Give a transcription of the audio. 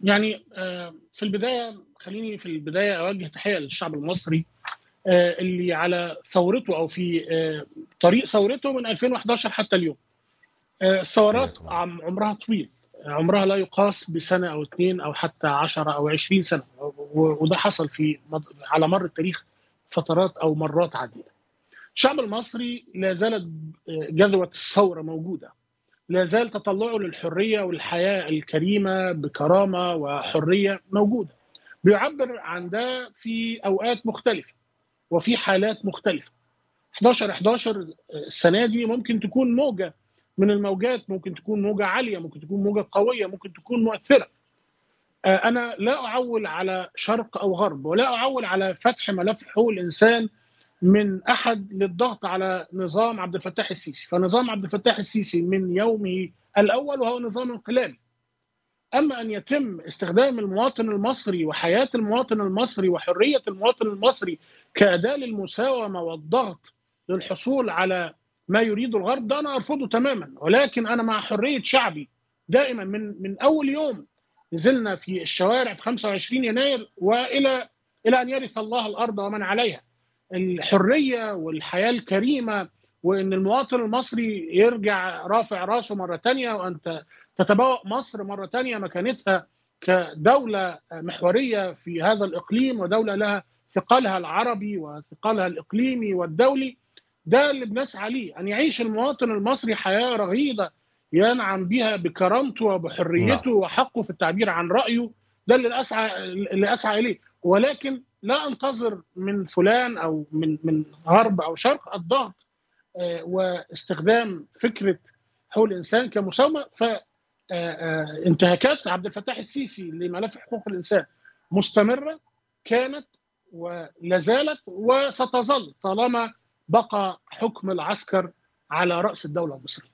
يعني في البدايه خليني في البدايه اوجه تحيه للشعب المصري اللي على ثورته او في طريق ثورته من 2011 حتى اليوم. الثورات عمرها طويل عمرها لا يقاس بسنه او اثنين او حتى 10 او 20 سنه وده حصل في على مر التاريخ فترات او مرات عديده. الشعب المصري لا زالت جذوه الثوره موجوده. لا زال تطلعه للحريه والحياه الكريمه بكرامه وحريه موجوده. بيعبر عن ده في اوقات مختلفه وفي حالات مختلفه. 11 11 السنه دي ممكن تكون موجه من الموجات ممكن تكون موجة عالية ممكن تكون موجة قوية ممكن تكون مؤثرة أنا لا أعول على شرق أو غرب ولا أعول على فتح ملف حقوق الإنسان من أحد للضغط على نظام عبد الفتاح السيسي فنظام عبد الفتاح السيسي من يومه الأول وهو نظام انقلابي أما أن يتم استخدام المواطن المصري وحياة المواطن المصري وحرية المواطن المصري كأداة للمساومة والضغط للحصول على ما يريده الغرب ده انا ارفضه تماما ولكن انا مع حريه شعبي دائما من من اول يوم نزلنا في الشوارع في 25 يناير والى الى ان يرث الله الارض ومن عليها الحريه والحياه الكريمه وان المواطن المصري يرجع رافع راسه مره ثانيه وان تتبوأ مصر مره ثانيه مكانتها كدوله محوريه في هذا الاقليم ودوله لها ثقلها العربي وثقلها الاقليمي والدولي ده اللي بنسعى ليه ان يعيش المواطن المصري حياه رغيده ينعم بها بكرامته وبحريته نعم. وحقه في التعبير عن رايه ده اللي اسعى اللي اسعى اليه ولكن لا انتظر من فلان او من من غرب او شرق الضغط واستخدام فكره حقوق الانسان كمساومه ف انتهاكات عبد الفتاح السيسي لملف حقوق الانسان مستمره كانت ولا زالت وستظل طالما بقى حكم العسكر على راس الدوله المصريه